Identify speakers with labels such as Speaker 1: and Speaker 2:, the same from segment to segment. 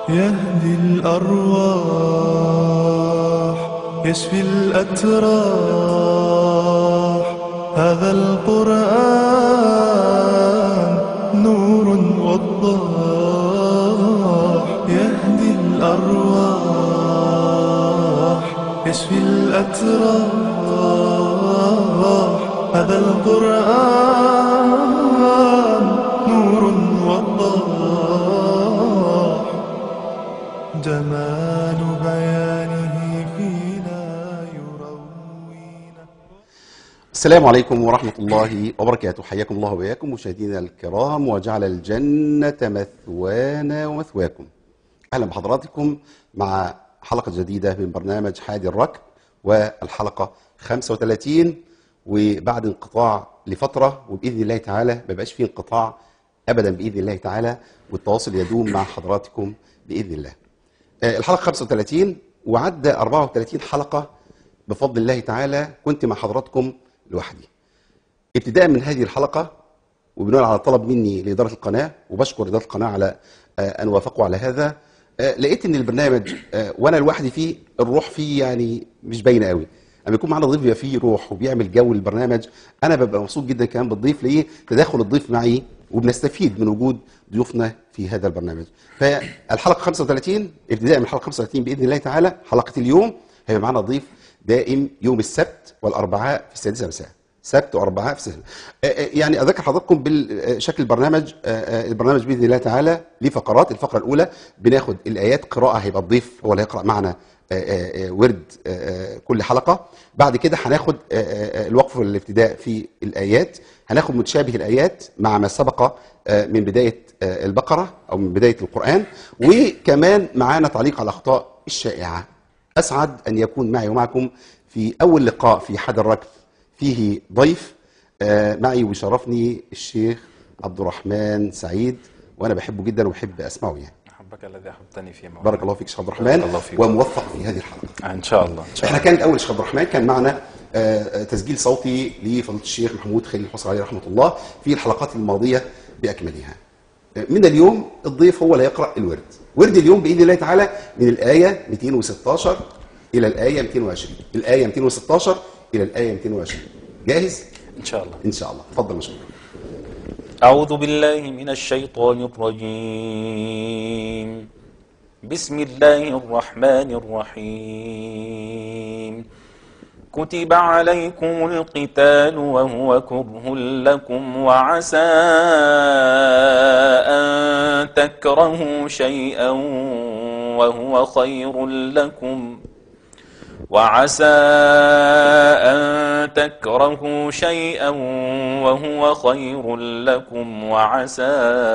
Speaker 1: يهدي الأرواح يشفي الأتراح هذا القرآن نور وضاح يهدي الأرواح يشفي الأتراح هذا القرآن نور وضاح جمال بيانه فينا يروينا
Speaker 2: السلام عليكم ورحمة الله وبركاته حياكم الله وبياكم مشاهدينا الكرام وجعل الجنة مثوانا ومثواكم أهلا بحضراتكم مع حلقة جديدة من برنامج حادي الركب والحلقة 35 وبعد انقطاع لفترة وبإذن الله تعالى ما بقاش فيه انقطاع أبدا بإذن الله تعالى والتواصل يدوم مع حضراتكم بإذن الله آه، الحلقة 35 وعدى 34 حلقة بفضل الله تعالى كنت مع حضراتكم لوحدي ابتداء من هذه الحلقة وبناء على طلب مني لإدارة القناة وبشكر إدارة القناة على آه، أن وافقوا على هذا آه، لقيت إن البرنامج آه، وأنا لوحدي فيه الروح فيه يعني مش باينة قوي لما يكون معنا ضيف بيبقى فيه روح وبيعمل جو للبرنامج أنا ببقى مبسوط جدا كمان بالضيف ليه تداخل الضيف معي وبنستفيد من وجود ضيوفنا في هذا البرنامج فالحلقة 35 ابتداء من الحلقة 35 بإذن الله تعالى حلقة اليوم هيبقى معنا ضيف دائم يوم السبت والأربعاء في السادسة مساء سبت واربعاء في سهل يعني اذكر حضراتكم بالشكل البرنامج آه، آه، البرنامج باذن الله تعالى ليه فقرات الفقره الاولى بناخد الايات قراءه هيبقى الضيف هو اللي هيقرا معنا آه، آه، آه، ورد آه، آه، كل حلقه بعد كده هناخد آه، آه، آه، الوقف والابتداء في الايات هناخد متشابه الايات مع ما سبق آه، من بدايه آه، البقره او من بدايه القران وكمان معانا تعليق على الاخطاء الشائعه اسعد ان يكون معي ومعكم في اول لقاء في حد الركب فيه ضيف آه، معي ويشرفني الشيخ عبد الرحمن سعيد وانا بحبه جدا وبحب اسمعه يعني
Speaker 3: أحبك الذي أحببتني فيه مولانا.
Speaker 2: بارك الله فيك شيخ عبد الرحمن
Speaker 3: بارك الله فيك.
Speaker 2: وموفق في هذه الحلقه
Speaker 3: إن شاء الله إن شاء
Speaker 2: احنا
Speaker 3: الله
Speaker 2: كان اول شيخ عبد الرحمن كان معنا آه، آه، تسجيل صوتي لفضيله الشيخ محمود خليل الحصري عليه رحمه الله في الحلقات الماضيه باكملها آه، من اليوم الضيف هو اللي يقرا الورد ورد اليوم باذن الله تعالى من الايه 216 الى الايه 220 الايه 216 الى الايه 220 جاهز
Speaker 3: إن شاء الله
Speaker 2: ان شاء الله اتفضل مشكور
Speaker 3: أعوذ بالله من الشيطان الرجيم بسم الله الرحمن الرحيم كتب عليكم القتال وهو كره لكم وعسى أن تكرهوا شيئا وهو خير لكم وعسى أن تكرهوا شيئا وهو خير لكم وعسى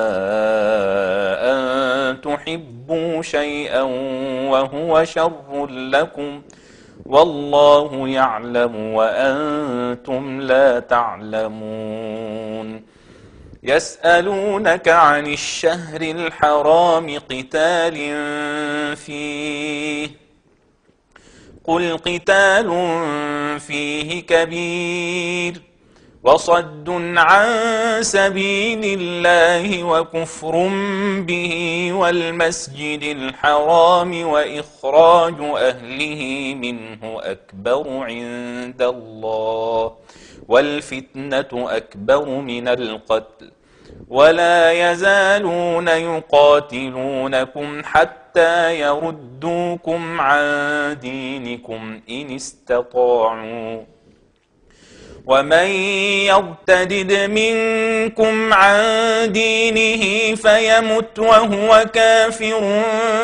Speaker 3: أن تحبوا شيئا وهو شر لكم والله يعلم وأنتم لا تعلمون يسألونك عن الشهر الحرام قتال فيه قل قتال فيه كبير وصد عن سبيل الله وكفر به والمسجد الحرام وإخراج أهله منه أكبر عند الله والفتنة أكبر من القتل ولا يزالون يقاتلونكم حتى يردوكم عن دينكم إن استطاعوا ومن يرتدد منكم عن دينه فيمت وهو كافر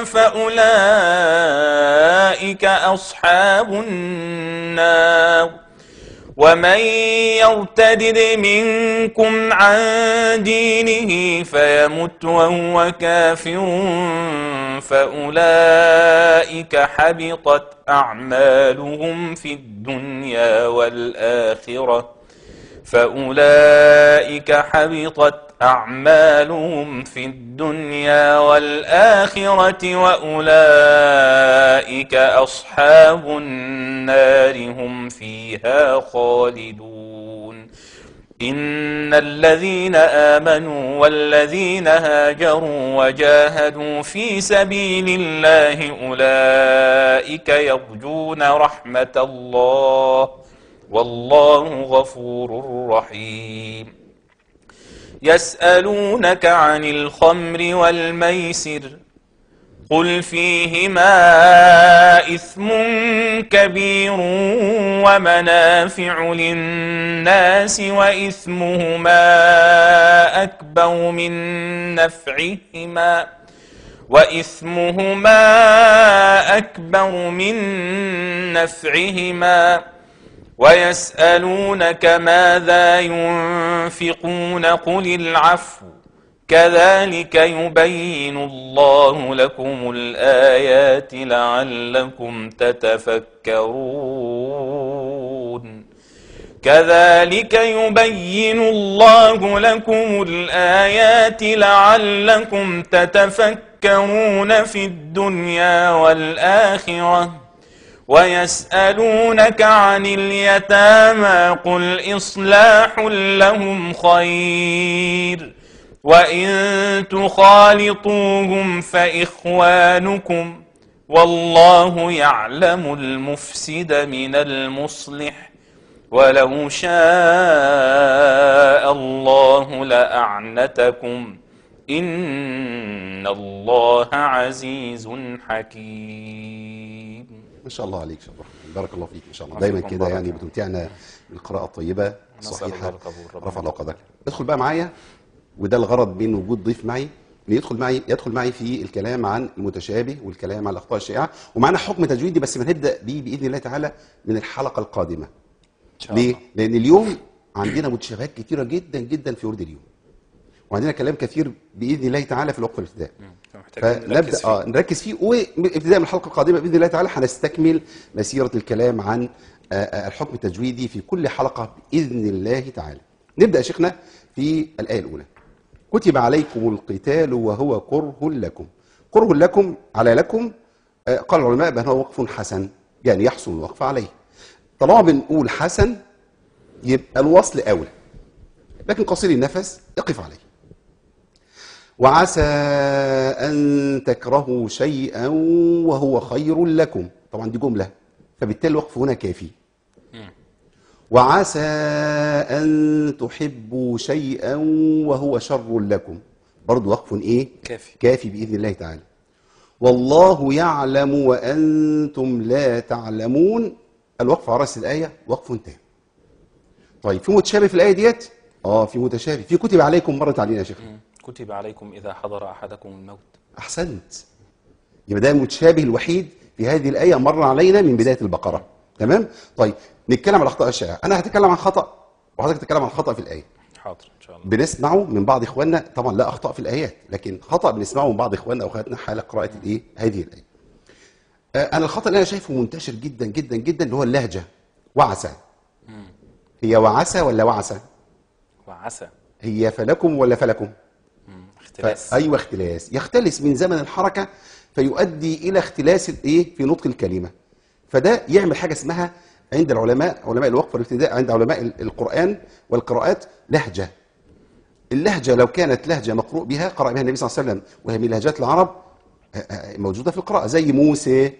Speaker 3: فأولئك أصحاب النار ومن يرتدد منكم عن دينه فيمت وهو كافر فأولئك حبطت أعمالهم في الدنيا والآخرة فأولئك حبطت أعمالهم في الدنيا والآخرة وأولئك أصحاب النار هم فيها خالدون إن الذين آمنوا والذين هاجروا وجاهدوا في سبيل الله أولئك يرجون رحمة الله والله غفور رحيم يسألونك عن الخمر والميسر قل فيهما إثم كبير ومنافع للناس وإثمهما أكبر من نفعهما وإثمهما أكبر من نفعهما ويسألونك ماذا ينفقون قل العفو كذلك يبين الله لكم الآيات لعلكم تتفكرون كذلك يبين الله لكم الآيات لعلكم تتفكرون في الدنيا والآخرة ويسألونك عن اليتامى قل إصلاح لهم خير وإن تخالطوهم فإخوانكم والله يعلم المفسد من المصلح ولو شاء الله لأعنتكم إن الله عزيز حكيم
Speaker 2: ما شاء الله عليك شيخ الرحمن بارك الله فيك ان شاء الله
Speaker 3: الله
Speaker 2: دايما
Speaker 3: فيكم
Speaker 2: كده
Speaker 3: بارك
Speaker 2: يعني
Speaker 3: الله.
Speaker 2: بتمتعنا بالقراءه الطيبه
Speaker 3: نسأل
Speaker 2: الصحيحه
Speaker 3: الله القبول. ربنا
Speaker 2: رفع الله قدرك ادخل بقى معايا وده الغرض من وجود ضيف معي ان يدخل معي يدخل معي في الكلام عن المتشابه والكلام عن الاخطاء الشائعه ومعانا حكم تجويدي بس هنبدا بيه باذن الله تعالى من الحلقه القادمه
Speaker 3: إن شاء
Speaker 2: ليه؟
Speaker 3: الله
Speaker 2: لان اليوم عندنا متشابهات كثيره جدا جدا في ورد اليوم وعندنا كلام كثير باذن الله تعالى في الوقت الابتدائي
Speaker 3: محتاجين نركز
Speaker 2: فنبدا
Speaker 3: فيه.
Speaker 2: اه نركز فيه وابتداء من الحلقه القادمه باذن الله تعالى هنستكمل مسيره الكلام عن آه، آه، الحكم التجويدي في كل حلقه باذن الله تعالى. نبدا يا شيخنا في الايه الاولى. كتب عليكم القتال وهو كره لكم. كره لكم على لكم آه، قال العلماء بان هو وقف حسن يعني يحصل الوقف عليه. طالما بنقول حسن يبقى الوصل اولى. لكن قصير النفس يقف عليه. وعسى أن تكرهوا شيئا وهو خير لكم طبعا دي جملة فبالتالي الوقف هنا كافي وعسى أن تحبوا شيئا وهو شر لكم برضو وقف إيه
Speaker 3: كافي.
Speaker 2: كافي بإذن الله تعالى والله يعلم وأنتم لا تعلمون الوقف على رأس الآية وقف تام طيب في متشابه في الآية ديت اه في متشابه في كتب عليكم مرت علينا يا شيخ
Speaker 3: كتب عليكم إذا حضر أحدكم الموت
Speaker 2: احسنت يبقى ده المتشابه الوحيد في هذه الايه مر علينا من بدايه البقره تمام طيب نتكلم عن الاخطاء الشائعه انا هتكلم عن خطا وحضرتك تتكلم عن خطا في الايه
Speaker 3: حاضر إن شاء الله
Speaker 2: بنسمعه من بعض اخواننا طبعا لا اخطاء في الايات لكن خطا بنسمعه من بعض اخواننا واخواتنا حال قراءه الايه هذه الايه آه، انا الخطا اللي انا شايفه منتشر جدا جدا جدا اللي هو اللهجه وعسى هي وعسى ولا وعسى
Speaker 3: وعسى
Speaker 2: هي فلكم ولا فلكم
Speaker 3: مم. اختلاس
Speaker 2: ايوه اختلاس يختلس من زمن الحركه فيؤدي الى اختلاس الايه في نطق الكلمه فده يعمل حاجه اسمها عند العلماء علماء الوقف والابتداء عند علماء ال- القران والقراءات لهجه اللهجه لو كانت لهجه مقروء بها قرأ بها النبي صلى الله عليه وسلم وهي من لهجات العرب آه، آه، موجوده في القراءه زي موسى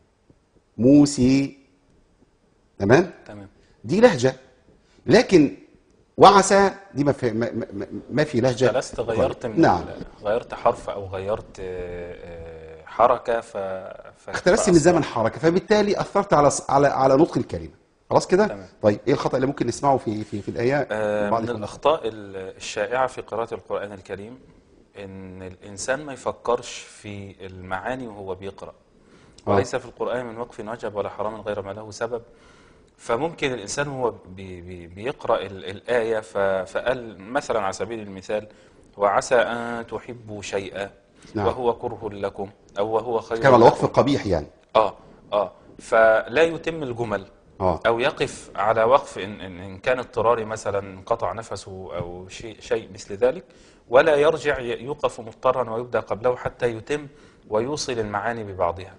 Speaker 2: موسي تمام
Speaker 3: تمام
Speaker 2: دي لهجه لكن وعسى دي ما في ما, ما, ما في لهجه
Speaker 3: اختلست غيرت من
Speaker 2: نعم
Speaker 3: ال- غيرت حرف أو غيرت آه، آه، حركة ف ف-
Speaker 2: اختلست من
Speaker 3: فأصبح-
Speaker 2: زمن حركه فبالتالي اثرت على على على نطق الكلمه خلاص كده
Speaker 3: تمام.
Speaker 2: طيب ايه الخطا اللي ممكن نسمعه في في في الايه
Speaker 3: آه،
Speaker 2: بعض
Speaker 3: من
Speaker 2: الإخوة؟
Speaker 3: الأخطاء ال- الشائعة في قراءة القرآن الكريم إن الإنسان ما يفكرش في المعاني وهو بيقرأ
Speaker 2: آه.
Speaker 3: وليس في القرآن من وقف عجب ولا حرام غير ما له سبب فممكن الإنسان وهو بي بي بيقرأ ال- الآية ف- فقال مثلا على سبيل المثال وعسى أن تحبوا شيئا
Speaker 2: نعم.
Speaker 3: وهو كره لكم أو وهو خير
Speaker 2: كان على
Speaker 3: لكم.
Speaker 2: وقف قبيح يعني
Speaker 3: اه اه فلا يتم الجمل
Speaker 2: اه
Speaker 3: او يقف على وقف ان ان, إن كان اضطراري مثلا انقطع نفسه او شيء شيء مثل ذلك ولا يرجع ي- يوقف مضطرا ويبدا قبله حتى يتم ويوصل المعاني ببعضها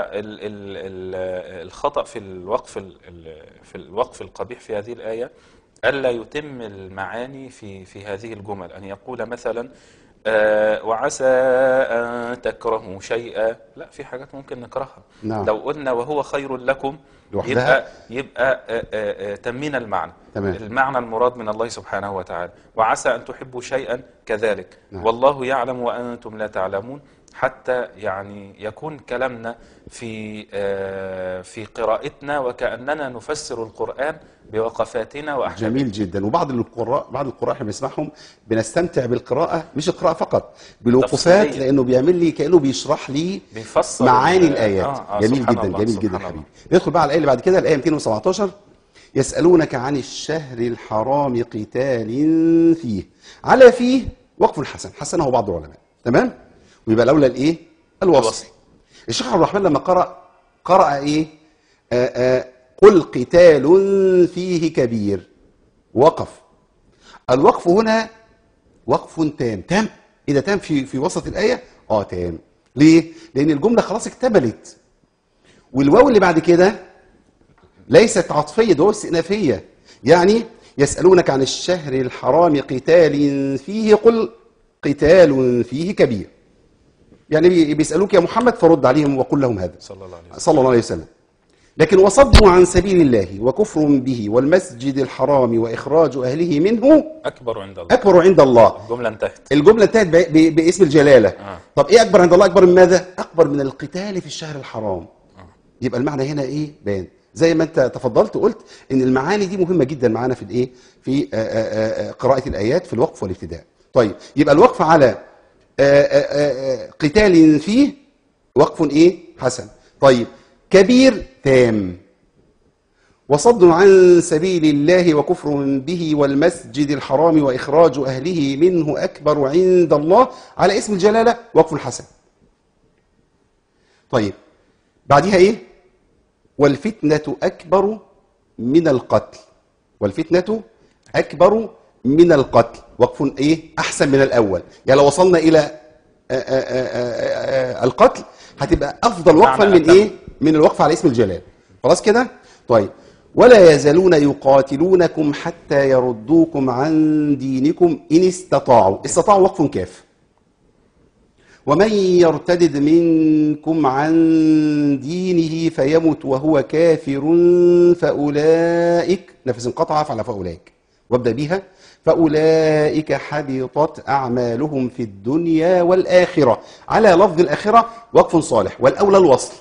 Speaker 3: فالخطا في الوقف ال- ال- في الوقف القبيح في هذه الايه ألا يتم المعاني في في هذه الجمل أن يقول مثلا آه، وعسى أن تكرهوا شيئا لا في حاجات ممكن نكرهها
Speaker 2: نعم.
Speaker 3: لو قلنا وهو خير لكم
Speaker 2: لوحدها؟
Speaker 3: يبقى يبقى آه، آه، آه، تمينا المعنى
Speaker 2: تمام.
Speaker 3: المعنى المراد من الله سبحانه وتعالى وعسى أن تحبوا شيئا كذلك
Speaker 2: نعم.
Speaker 3: والله يعلم وأنتم لا تعلمون حتى يعني يكون كلامنا في آه، في قراءتنا وكأننا نفسر القرآن بوقفاتنا وأحكامنا
Speaker 2: جميل جدا وبعض القراء بعض القراء احنا بنسمعهم بنستمتع بالقراءه مش القراءه فقط بالوقوفات
Speaker 3: تفصيلية.
Speaker 2: لانه بيعمل لي كانه بيشرح لي
Speaker 3: بيفسر
Speaker 2: معاني
Speaker 3: ال-
Speaker 2: الايات
Speaker 3: آه، آه،
Speaker 2: جميل
Speaker 3: سبحان
Speaker 2: جدا
Speaker 3: الله،
Speaker 2: جميل
Speaker 3: سبحان
Speaker 2: جدا
Speaker 3: الله.
Speaker 2: حبيبي ندخل بقى على الايه اللي بعد كده الايه 217 يسالونك عن الشهر الحرام قتال فيه على فيه وقف حسن حسنه بعض العلماء تمام ويبقى الاولى الايه الوصل
Speaker 3: الوصل.
Speaker 2: الشيخ عبد الرحمن لما قرأ قرأ ايه آآ آآ قل قتال فيه كبير وقف الوقف هنا وقف تام تام اذا تام في في وسط الايه اه تام ليه لان الجمله خلاص اكتملت والواو اللي بعد كده ليست عطفيه ده هو استئنافيه يعني يسالونك عن الشهر الحرام قتال فيه قل قتال فيه كبير يعني بي- بيسالوك يا محمد فرد عليهم وقل لهم هذا
Speaker 3: صلى الله عليه وسلم
Speaker 2: صلى الله عليه وسلم لكن وصدوا عن سبيل الله وكفر به والمسجد الحرام واخراج اهله منه
Speaker 3: أكبر عند الله
Speaker 2: اكبر عند الله
Speaker 3: الجملة انتهت
Speaker 2: الجمله انتهت ب- ب- باسم الجلاله
Speaker 3: آه.
Speaker 2: طب ايه اكبر عند الله اكبر من ماذا اكبر من القتال في الشهر الحرام يبقى المعنى هنا ايه بان زي ما انت تفضلت قلت ان المعاني دي مهمه جدا معانا في الايه في آه، آه، آه، قراءه الايات في الوقف والابتداء طيب يبقى الوقف على آه، آه، آه، قتال فيه وقف ايه حسن طيب كبير تام وصد عن سبيل الله وكفر به والمسجد الحرام وإخراج أهله منه أكبر عند الله على اسم الجلالة وقف الحسن طيب بعدها إيه والفتنة أكبر من القتل والفتنة أكبر من القتل وقف إيه أحسن من الأول يعني لو وصلنا إلى آآ آآ آآ آآ القتل هتبقى أفضل وقفا
Speaker 3: معنى
Speaker 2: من
Speaker 3: أتم.
Speaker 2: إيه من الوقف على اسم الجلال خلاص كده طيب ولا يزالون يقاتلونكم حتى يردوكم عن دينكم إن استطاعوا استطاعوا وقف كاف ومن يرتدد منكم عن دينه فيمت وهو كافر فأولئك نفس انقطع على فأولئك وابدأ بها فأولئك حبطت أعمالهم في الدنيا والآخرة على لفظ الآخرة وقف صالح والأولى الوصل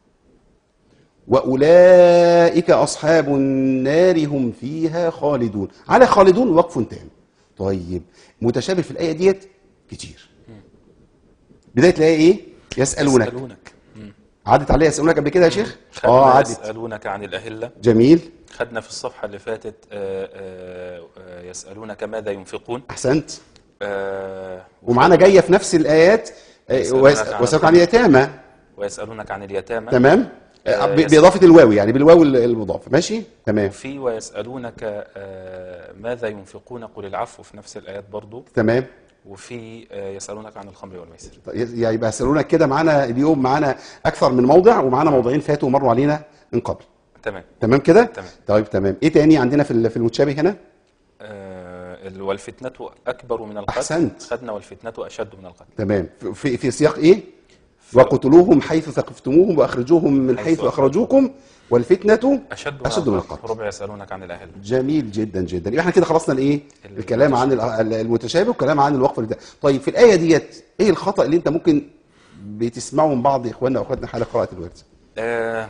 Speaker 2: وأولئك أصحاب النار هم فيها خالدون على خالدون وقف تام طيب متشابه في الآية ديت كتير بداية الآية إيه؟ يسألونك
Speaker 3: يسألونك مم.
Speaker 2: عدت عليها يسألونك قبل كده يا شيخ؟
Speaker 3: خدنا
Speaker 2: اه عدت
Speaker 3: يسألونك عن الأهلة
Speaker 2: جميل
Speaker 3: خدنا في الصفحة اللي فاتت آه، آه، آه، يسألونك ماذا ينفقون
Speaker 2: أحسنت
Speaker 3: آه،
Speaker 2: ومعانا جاية في نفس الآيات آه،
Speaker 3: يسألونك
Speaker 2: ويس-
Speaker 3: عن
Speaker 2: ويسألونك عن
Speaker 3: الخمر.
Speaker 2: اليتامى
Speaker 3: ويسألونك عن اليتامى
Speaker 2: تمام؟
Speaker 3: آه،
Speaker 2: آه، ب-
Speaker 3: يس-
Speaker 2: بإضافة الواو يعني بالواو المضاف ماشي؟ تمام
Speaker 3: في ويسألونك آه، ماذا ينفقون قل العفو في نفس الآيات برضو
Speaker 2: تمام
Speaker 3: وفي آه، يسألونك عن الخمر والميسر
Speaker 2: طيب، يعني يبقى يسألونك كده معانا اليوم معانا أكثر من موضع ومعانا موضعين فاتوا ومروا علينا من قبل
Speaker 3: تمام
Speaker 2: تمام كده؟
Speaker 3: تمام.
Speaker 2: طيب تمام إيه تاني عندنا في ال- في المتشابه هنا؟
Speaker 3: آه، ال- والفتنة أكبر من القتل
Speaker 2: أحسنت.
Speaker 3: خدنا والفتنة أشد من القتل
Speaker 2: تمام في- في في سياق ايه وقتلوهم حيث ثقفتموهم واخرجوهم من
Speaker 3: حيث
Speaker 2: حيث اخرجوكم والفتنه
Speaker 3: أشد من,
Speaker 2: اشد من
Speaker 3: القتل
Speaker 2: القتل
Speaker 3: ربع يسألونك عن الأهل
Speaker 2: جميل جدا جدا يبقى احنا كده خلصنا الايه
Speaker 3: المتشابه.
Speaker 2: الكلام عن ال- ال- المتشابه والكلام عن الوقف ده طيب في الايه ديت ايه الخطا اللي انت ممكن بتسمعه من بعض اخواننا واخواتنا حال قراءه الورد
Speaker 3: آه،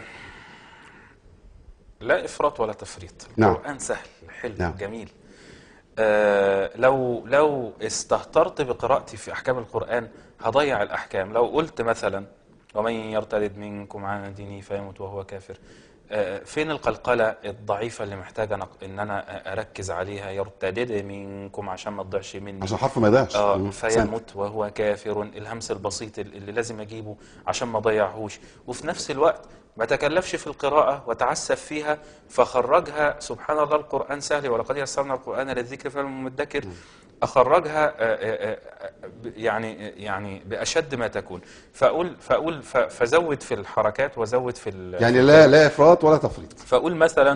Speaker 3: لا إفراط ولا تفريط
Speaker 2: نعم.
Speaker 3: القرآن سهل حلو
Speaker 2: نعم.
Speaker 3: جميل آه، لو لو استهترت بقراءتي في أحكام القرآن هضيع الأحكام لو قلت مثلا ومن يرتد منكم عن دينه فيموت وهو كافر آه، فين القلقلة الضعيفة اللي محتاجة أنا- إن أنا أركز عليها يرتدد منكم عشان ما تضيعش مني
Speaker 2: عشان حرف ما يضيعش
Speaker 3: اه
Speaker 2: مم.
Speaker 3: فيموت وهو كافر الهمس البسيط اللي لازم اجيبه عشان ما اضيعهوش وفي نفس الوقت ما تكلفش في القراءة وتعسف فيها فخرجها سبحان الله القرآن سهل ولقد يسرنا القرآن للذكر فهل من مدكر أخرجها آه، آه، آه، ب- يعني يعني بأشد ما تكون فأقول فأقول ف- فزود في الحركات وزود في ال-
Speaker 2: يعني لا لا افراط ولا تفريط
Speaker 3: فأقول مثلا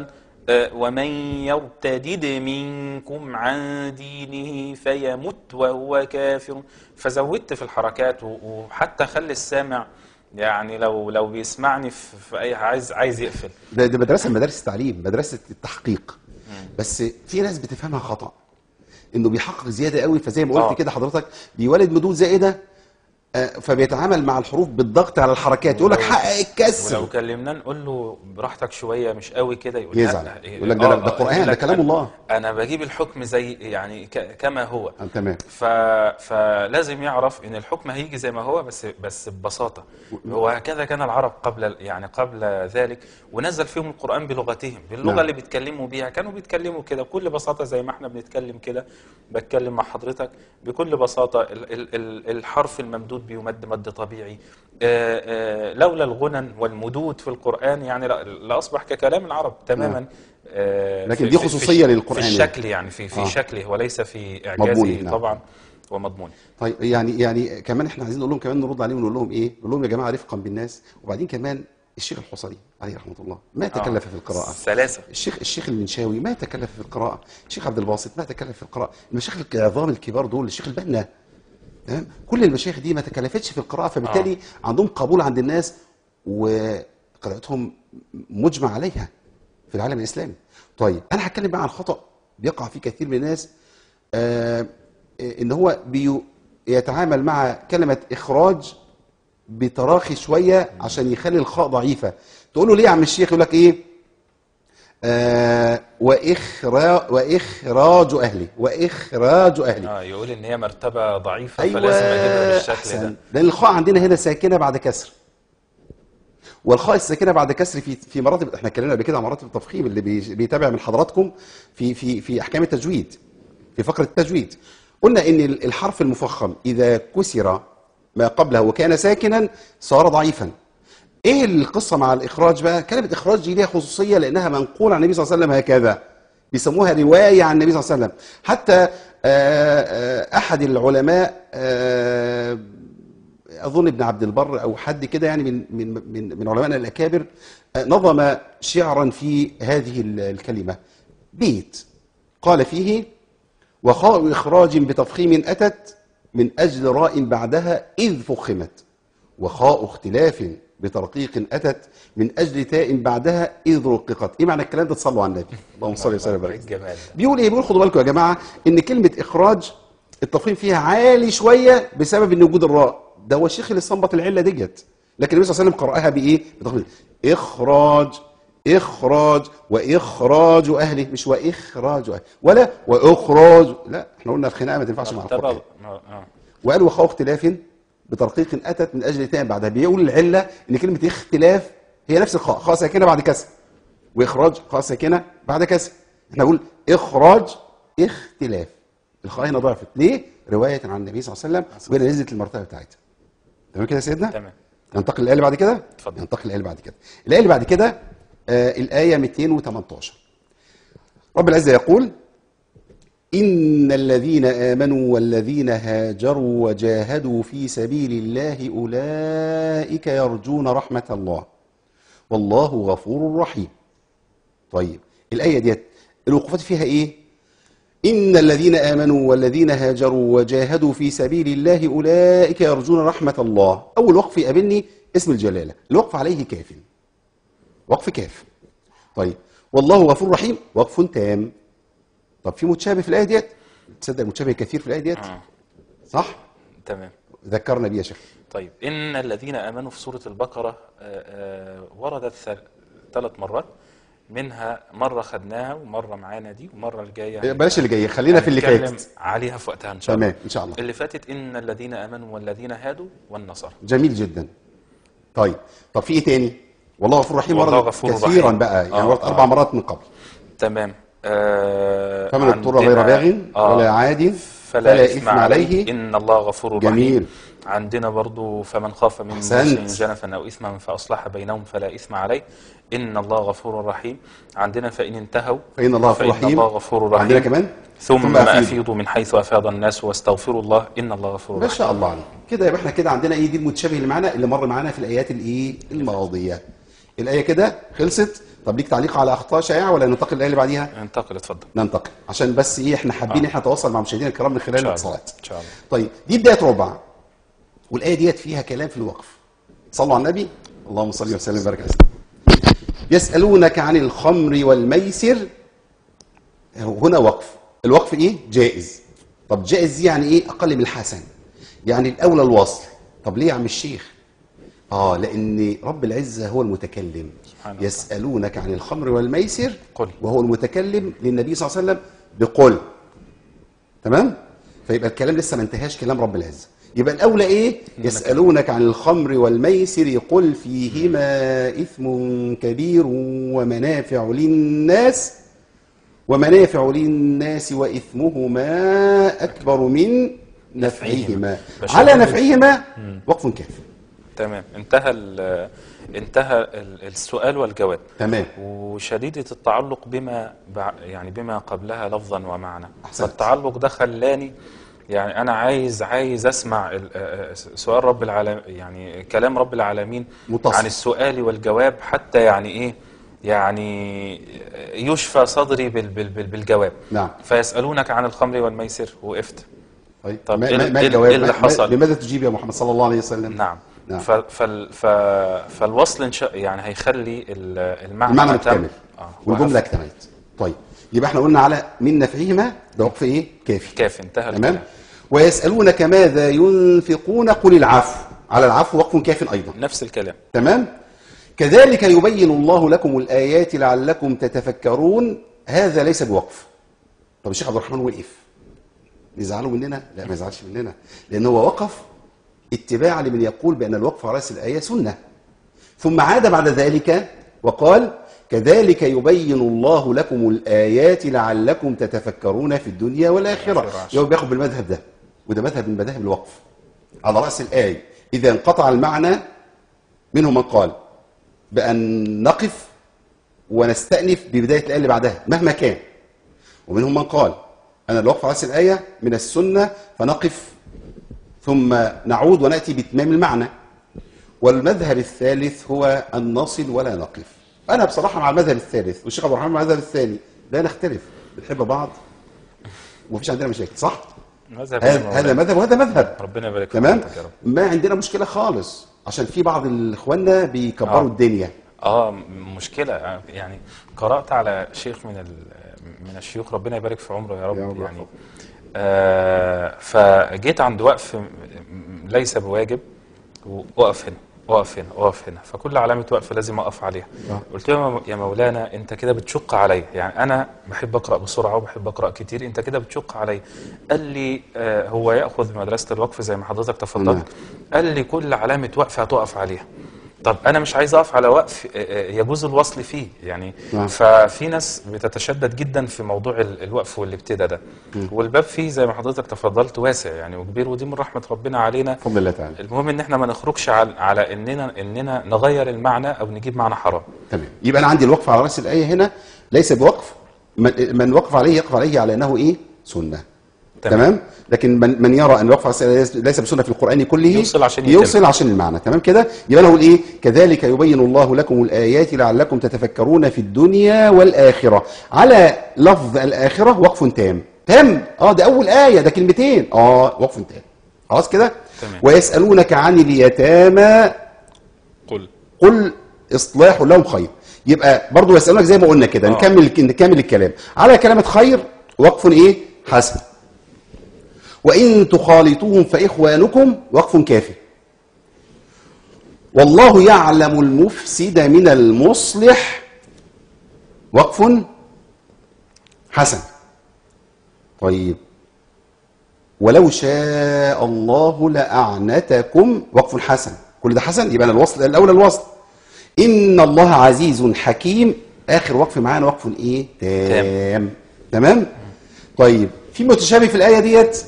Speaker 3: آه، ومن يرتدد منكم عن دينه فيمت وهو كافر فزودت في الحركات و- وحتى خلي السامع يعني لو لو بيسمعني في, في اي عايز عايز يقفل
Speaker 2: ده, ده مدرسه من مدارس التعليم مدرسه التحقيق بس في ناس بتفهمها خطا انه بيحقق زياده قوي فزي ما
Speaker 3: آه.
Speaker 2: قلت كده حضرتك بيولد مدود زائده آه، فبيتعامل مع الحروف بالضغط على الحركات يقول لك
Speaker 3: ولو-
Speaker 2: حقق الكسر
Speaker 3: ولو كلمناه نقول له براحتك شويه مش قوي كده يقول
Speaker 2: يزعل.
Speaker 3: لا،
Speaker 2: يقول لك ده-
Speaker 3: آه،
Speaker 2: ده
Speaker 3: آه،
Speaker 2: قرآن،
Speaker 3: يقول
Speaker 2: ده
Speaker 3: لك
Speaker 2: كلام
Speaker 3: أنا-
Speaker 2: الله.
Speaker 3: انا بجيب الحكم زي يعني ك- كما هو
Speaker 2: آه، تمام
Speaker 3: ف... فلازم يعرف ان الحكم هيجي زي ما هو بس بس ببساطه وهكذا كان العرب قبل يعني قبل ذلك ونزل فيهم القران بلغتهم باللغه
Speaker 2: نعم.
Speaker 3: اللي بيتكلموا بيها كانوا بيتكلموا كده بكل بساطه زي ما احنا بنتكلم كده بتكلم مع حضرتك بكل بساطه ال... ال... ال... الحرف الممدود بيمد مد طبيعي آه، آه، لولا الغنن والمدود في القران يعني لا- لاصبح ككلام العرب تماما
Speaker 2: نعم.
Speaker 3: آه،
Speaker 2: لكن
Speaker 3: في-
Speaker 2: دي
Speaker 3: في- في-
Speaker 2: خصوصية للقرآن
Speaker 3: في
Speaker 2: يعني.
Speaker 3: الشكل يعني في في
Speaker 2: آه.
Speaker 3: شكله وليس في
Speaker 2: مضمونه،
Speaker 3: اعجازه
Speaker 2: نعم.
Speaker 3: طبعا ومضمونه
Speaker 2: طيب يعني يعني كمان احنا عايزين نقول لهم كمان نرد عليهم ونقول لهم ايه؟ نقول لهم يا جماعه رفقا بالناس وبعدين كمان الشيخ الحصري عليه رحمه الله ما تكلف في القراءه
Speaker 3: سلاسه
Speaker 2: الشيخ الشيخ المنشاوي ما تكلف في القراءة، الشيخ عبد الباسط ما تكلف في القراءة، المشايخ العظام الكبار دول الشيخ البنا تمام؟ كل المشايخ دي ما تكلفتش في القراءة فبالتالي آه. عندهم قبول عند الناس وقراءتهم مجمع عليها في العالم الإسلامي. طيب أنا هتكلم بقى عن خطأ بيقع فيه كثير من الناس آه إن هو بيو يتعامل مع كلمة إخراج بتراخي شوية عشان يخلي الخاء ضعيفة. تقول له ليه يا عم الشيخ؟ يقول لك إيه؟ آه وإخراج وإخراج أهلي وإخراج أهلي
Speaker 3: اه يقول ان هي مرتبه ضعيفه
Speaker 2: أيوة
Speaker 3: فلازم اجيبها بالشكل
Speaker 2: أحسن
Speaker 3: ده
Speaker 2: لأن الخاء عندنا هنا ساكنة بعد كسر والخاء الساكنة بعد كسر في في مراتب احنا اتكلمنا قبل كده عن مراتب التفخيم اللي بي- بيتابع من حضراتكم في في في أحكام التجويد في فقرة التجويد قلنا إن الحرف المفخم إذا كسر ما قبله وكان ساكنا صار ضعيفا ايه القصه مع الاخراج بقى كلمه اخراج دي ليها خصوصيه لانها منقوله عن النبي صلى الله عليه وسلم هكذا بيسموها روايه عن النبي صلى الله عليه وسلم حتى آه، آه، احد العلماء آه، اظن ابن عبد البر او حد كده يعني من من من من علمائنا الاكابر آه، نظم شعرا في هذه ال- الكلمه بيت قال فيه وخاء اخراج بتفخيم اتت من اجل راء بعدها اذ فخمت وخاء اختلاف بترقيق اتت من اجل تاء بعدها اذ رققت ايه معنى الكلام ده تصلوا على النبي اللهم صل وسلم
Speaker 3: ايه
Speaker 2: وبارك
Speaker 3: الجمال ده
Speaker 2: بيقول ايه بيقول خدوا بالكم يا جماعه ان كلمه اخراج التفخيم فيها عالي شويه بسبب ان وجود الراء ده هو الشيخ اللي استنبط العله ديت لكن النبي صلى الله عليه وسلم قراها بايه بتفخيم اخراج اخراج واخراج اهله مش واخراج اهله ولا واخراج لا احنا قلنا الخناقه ما تنفعش مع القران
Speaker 3: مرتبه آه، آه.
Speaker 2: وقال وخاء اختلاف بترقيق اتت من اجل تاء بعدها بيقول العله ان كلمه اختلاف هي نفس الخاء خاء ساكنه بعد كسر واخراج خاء ساكنه بعد كسر احنا نقول اخراج اختلاف الخاء هنا ضعفت ليه روايه عن النبي صلى الله عليه وسلم وهنا نزلت المرتبه بتاعتها تمام كده يا سيدنا
Speaker 3: تمام
Speaker 2: ننتقل للايه اللي بعد كده
Speaker 3: اتفضل.
Speaker 2: ننتقل للايه اللي بعد كده الايه اللي بعد كده آه الايه 218 رب العزه يقول إن الذين آمنوا والذين هاجروا وجاهدوا في سبيل الله أولئك يرجون رحمة الله والله غفور رحيم طيب الآية ديت الوقوفات فيها إيه إن الذين آمنوا والذين هاجروا وجاهدوا في سبيل الله أولئك يرجون رحمة الله أول وقف يقابلني اسم الجلالة الوقف عليه كاف وقف كاف طيب والله غفور رحيم وقف تام طب في متشابه في الآية ديت تصدق متشابه كثير في الآية ديت
Speaker 3: آه.
Speaker 2: صح
Speaker 3: تمام
Speaker 2: ذكرنا بيه يا شيخ
Speaker 3: طيب إن الذين آمنوا في سورة البقرة آه، آه، وردت ثلاث مرات منها مرة خدناها ومرة معانا دي ومرة الجاية
Speaker 2: بلاش اللي جاي خلينا في اللي
Speaker 3: هنتكلم
Speaker 2: فات
Speaker 3: عليها في وقتها إن شاء الله
Speaker 2: تمام إن شاء الله
Speaker 3: اللي فاتت إن الذين آمنوا والذين هادوا والنصارى
Speaker 2: جميل جدا طيب طب في ايه تاني والله غفور رحيم
Speaker 3: والله
Speaker 2: ورد
Speaker 3: غفور
Speaker 2: كثيرا
Speaker 3: رحيم.
Speaker 2: بقى يعني
Speaker 3: آه،
Speaker 2: ورد
Speaker 3: آه.
Speaker 2: اربع مرات من قبل
Speaker 3: تمام آه
Speaker 2: فمن اضطر غير باغ ولا عاد
Speaker 3: فلا, إثم عليه إن الله غفور
Speaker 2: جميل.
Speaker 3: رحيم عندنا برضو فمن خاف من
Speaker 2: أحسنت.
Speaker 3: موسى جنفا أو إثما فأصلح بينهم فلا إثم عليه إن الله غفور رحيم عندنا فإن انتهوا
Speaker 2: فإن الله غفور
Speaker 3: فإن
Speaker 2: رحيم
Speaker 3: الله غفور رحيم
Speaker 2: عندنا كمان
Speaker 3: ثم,
Speaker 2: ثم
Speaker 3: أفيضوا.
Speaker 2: أفيضوا.
Speaker 3: من حيث أفاض الناس واستغفروا الله إن الله غفور
Speaker 2: ما
Speaker 3: رحيم
Speaker 2: شاء الله عليك كده يبقى احنا كده عندنا ايه دي المتشابه اللي معانا اللي مر معانا في الايات الايه الماضيه الايه كده خلصت طب ليك تعليق على اخطاء شائعه ولا ننتقل للايه اللي بعديها
Speaker 3: انتقل اتفضل
Speaker 2: ننتقل عشان بس ايه احنا حابين
Speaker 3: آه.
Speaker 2: احنا نتواصل مع مشاهدينا الكرام من خلال
Speaker 3: ان شاء الله
Speaker 2: الاتصالات
Speaker 3: ان شاء الله
Speaker 2: طيب دي بدايه ربع والايه ديت فيها كلام في الوقف صلوا على النبي اللهم صل وسلم وبارك على سيدنا يسالونك عن الخمر والميسر هنا وقف الوقف ايه جائز طب جائز دي يعني ايه اقل من الحسن يعني الاولى الوصل طب ليه يا عم الشيخ اه لان رب العزه هو المتكلم
Speaker 3: سبحان الله.
Speaker 2: يسالونك عن الخمر والميسر
Speaker 3: قل.
Speaker 2: وهو المتكلم للنبي صلى الله عليه وسلم بقل تمام فيبقى الكلام لسه ما انتهاش كلام رب العزه يبقى الاولى ايه يسالونك عن الخمر والميسر قل فيهما اثم كبير ومنافع للناس ومنافع للناس واثمهما اكبر من نفعهما
Speaker 3: بشر
Speaker 2: على
Speaker 3: رب-
Speaker 2: نفعهما وقف كافي
Speaker 3: تمام انتهى ال- انتهى ال- السؤال والجواب
Speaker 2: تمام
Speaker 3: وشديدة التعلق بما بع- يعني بما قبلها لفظا ومعنى
Speaker 2: أحسنت.
Speaker 3: فالتعلق ده خلاني يعني انا عايز عايز اسمع ال- آه، آه، سؤال رب العالمين يعني كلام رب العالمين
Speaker 2: متصل.
Speaker 3: عن السؤال والجواب حتى يعني ايه يعني يشفى صدري بال بال بال بالجواب
Speaker 2: نعم.
Speaker 3: فيسألونك عن الخمر والميسر وقفت
Speaker 2: طيب
Speaker 3: طب
Speaker 2: ما,
Speaker 3: إيه-
Speaker 2: ما, ما
Speaker 3: إيه-
Speaker 2: الجواب
Speaker 3: إيه اللي
Speaker 2: ما- ما-
Speaker 3: حصل؟
Speaker 2: لماذا تجيب يا محمد صلى الله عليه وسلم
Speaker 3: نعم
Speaker 2: نعم.
Speaker 3: ف فال ف فالوصل إن شاء يعني هيخلي ال- المعنى
Speaker 2: المعنى
Speaker 3: تم.
Speaker 2: مكتمل
Speaker 3: آه،
Speaker 2: والجمله
Speaker 3: وهف-
Speaker 2: اكتملت طيب يبقى احنا قلنا على من نفعهما ده وقف ايه كافي
Speaker 3: كاف انتهى
Speaker 2: تمام
Speaker 3: الكلام.
Speaker 2: ويسالونك ماذا ينفقون قل العفو على العفو وقف كاف ايضا
Speaker 3: نفس الكلام
Speaker 2: تمام كذلك يبين الله لكم الايات لعلكم تتفكرون هذا ليس بوقف طب الشيخ عبد الرحمن وقف يزعلوا مننا لا ما يزعلش مننا لان هو وقف اتباعا لمن يقول بان الوقف على راس الايه سنه ثم عاد بعد ذلك وقال كذلك يبين الله لكم الآيات لعلكم تتفكرون في الدنيا والآخرة
Speaker 3: والآخرة عشان.
Speaker 2: يبقى بياخد بالمذهب ده وده مذهب من مذاهب الوقف على رأس الآية إذا انقطع المعنى منهم من قال بأن نقف ونستأنف ببداية الآية اللي بعدها مهما كان ومنهم من قال أن الوقف على رأس الآية من السنة فنقف ثم نعود ونأتي بإتمام المعنى والمذهب الثالث هو أن نصل ولا نقف أنا بصراحة مع المذهب الثالث والشيخ عبد الرحمن مع المذهب الثاني لا نختلف بنحب بعض ومفيش عندنا مشاكل صح؟
Speaker 3: مذهب
Speaker 2: هذا
Speaker 3: المولى.
Speaker 2: هذا مذهب وهذا مذهب
Speaker 3: ربنا يبارك في
Speaker 2: تمام؟
Speaker 3: حضرتك يا رب
Speaker 2: ما عندنا مشكلة خالص عشان في بعض الإخواننا بيكبروا
Speaker 3: آه.
Speaker 2: الدنيا
Speaker 3: اه م- مشكلة آه، يعني قرأت على شيخ من ال- من الشيوخ ربنا يبارك في عمره يا رب
Speaker 2: يا رب
Speaker 3: يعني
Speaker 2: يحفظه.
Speaker 3: آه فجيت عند وقف م- م- ليس بواجب وقف هنا وقف هنا وقف هنا فكل علامة وقف لازم أقف عليها
Speaker 2: آه.
Speaker 3: قلت له يا مولانا أنت كده بتشق عليا يعني أنا بحب أقرأ بسرعة وبحب أقرأ كتير أنت كده بتشق عليا قال لي آه هو يأخذ مدرسة الوقف زي ما حضرتك
Speaker 2: نعم.
Speaker 3: تفضلت قال لي كل علامة وقف هتقف عليها طب انا مش عايز اقف على وقف آه، آه، يجوز الوصل فيه يعني
Speaker 2: نعم.
Speaker 3: ففي ناس بتتشدد جدا في موضوع ال- الوقف والابتداء ده والباب فيه زي ما حضرتك تفضلت واسع يعني وكبير ودي من رحمه ربنا علينا
Speaker 2: بفضل الله تعالى
Speaker 3: المهم ان احنا ما نخرجش على, على اننا اننا نغير المعنى او نجيب معنى حرام
Speaker 2: تمام يبقى أنا عندي الوقف على رأس الآية هنا ليس بوقف من من وقف عليه يقف عليه على أنه إيه؟ سنة
Speaker 3: تمام.
Speaker 2: تمام, تمام؟ لكن من, من يرى ان الوقف على الآية ليس- ليس بسنه في القران كله
Speaker 3: يوصل عشان يتم.
Speaker 2: يوصل عشان المعنى تمام كده يبقى انا اقول ايه كذلك يبين الله لكم الايات لعلكم تتفكرون في الدنيا والاخره على لفظ الاخره وقف تام تام اه ده اول ايه ده كلمتين اه وقف تام خلاص كده
Speaker 3: تمام.
Speaker 2: ويسالونك عن اليتامى
Speaker 3: قل
Speaker 2: قل اصلاح لهم خير يبقى برضو يسالونك زي ما قلنا كده
Speaker 3: آه.
Speaker 2: نكمل نكمل الكلام على كلمه خير وقف ايه حسن وان تخالطوهم فاخوانكم وقف كافي والله يعلم المفسد من المصلح وقف حسن طيب ولو شاء الله لأعنتكم وقف حسن كل ده حسن يبقى أنا الوصل الأول الوصل إن الله عزيز حكيم آخر وقف معانا وقف إيه تام تمام طيب في متشابه في الآية ديت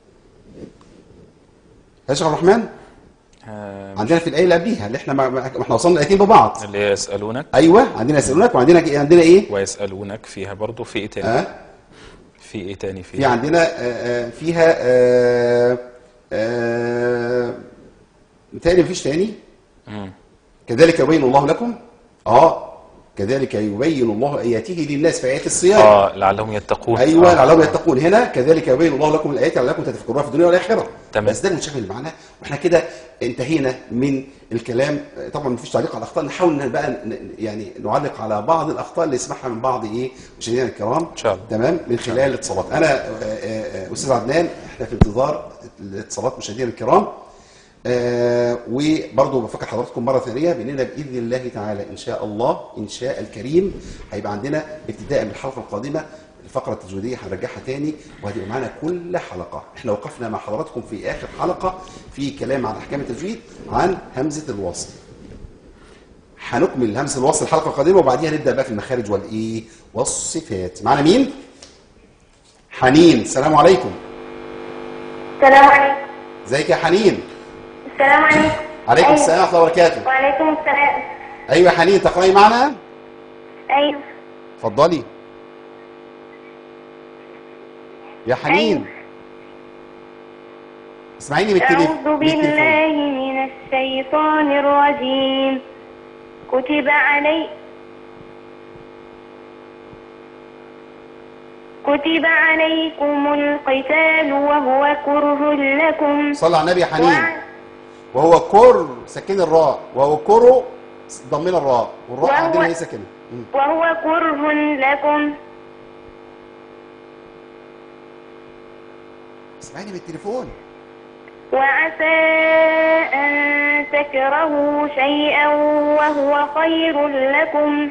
Speaker 2: يا شيخ عبد الرحمن
Speaker 3: آه،
Speaker 2: عندنا في الآية اللي قبليها اللي احنا ما ما احنا وصلنا الآيتين ببعض
Speaker 3: اللي هي يسالونك
Speaker 2: أيوه عندنا يسألونك وعندنا عندنا إيه؟
Speaker 3: ويسالونك فيها برضو في ايه تاني
Speaker 2: ها؟
Speaker 3: في ايه تاني
Speaker 2: في
Speaker 3: فيها
Speaker 2: عندنا آه، آه، فيها آه، آه، متهيألي مفيش تاني
Speaker 3: مم.
Speaker 2: كذلك يبين الله لكم اه كذلك يبين الله اياته للناس في ايات الصيام
Speaker 3: اه لعلهم يتقون
Speaker 2: ايوه
Speaker 3: آه.
Speaker 2: لعلهم يتقون هنا كذلك يبين الله لكم الايات لعلكم تتفكرون في الدنيا والاخره
Speaker 3: تمام.
Speaker 2: بس ده المشاكل اللي معانا واحنا كده انتهينا من الكلام طبعا مفيش تعليق على الاخطاء نحاول إن بقى ن- يعني نعلق على بعض الاخطاء اللي نسمعها من بعض ايه مشاهدينا الكرام
Speaker 3: إن شاء الله.
Speaker 2: تمام من خلال الاتصالات انا آه، آه، آه، استاذ عدنان احنا في انتظار الاتصالات مشاهدينا الكرام آه وبرضه بفكر حضراتكم مره ثانيه باننا باذن الله تعالى ان شاء الله ان شاء الكريم هيبقى عندنا ابتداء من الحلقه القادمه الفقره التجويديه هنرجعها تاني وهتبقى معانا كل حلقه احنا وقفنا مع حضراتكم في اخر حلقه في كلام عن احكام التجويد عن همزه الوصل هنكمل همزه الوصل الحلقه القادمه وبعديها نبدا بقى في المخارج والايه والصفات معانا مين حنين السلام عليكم
Speaker 4: السلام عليكم
Speaker 2: ازيك يا حنين
Speaker 4: السلام عليكم
Speaker 2: عليكم
Speaker 4: أيوة.
Speaker 2: السلام ورحمه الله وبركاته
Speaker 4: وعليكم السلام
Speaker 2: ايوه يا حنين تقراي معنا
Speaker 4: ايوه
Speaker 2: اتفضلي يا حنين
Speaker 4: أيوة.
Speaker 2: اسمعيني من التليف-
Speaker 4: أعوذ
Speaker 2: من التليفون
Speaker 4: بالله من الشيطان الرجيم كتب علي كتب عليكم القتال وهو كره لكم
Speaker 2: صلى على النبي يا حنين
Speaker 4: وع-
Speaker 2: وهو كر سكين الراء وهو كرو ضمنا الراء والراء
Speaker 4: وهو-
Speaker 2: عندنا ايه ساكنه مم.
Speaker 4: وهو كره لكم
Speaker 2: اسمعيني من التليفون
Speaker 4: وعسى أن تكرهوا شيئا وهو خير لكم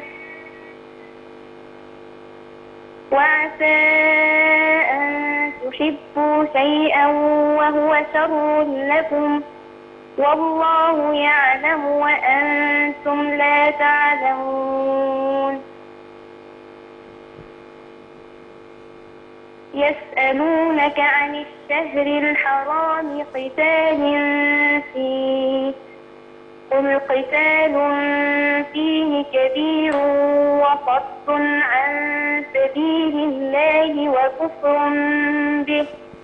Speaker 4: وعسى أن تحبوا شيئا وهو شر لكم والله يعلم وأنتم لا تعلمون يسألونك عن الشهر الحرام قتال فيه قل قتال فيه كبير وصد عن سبيل الله وكفر به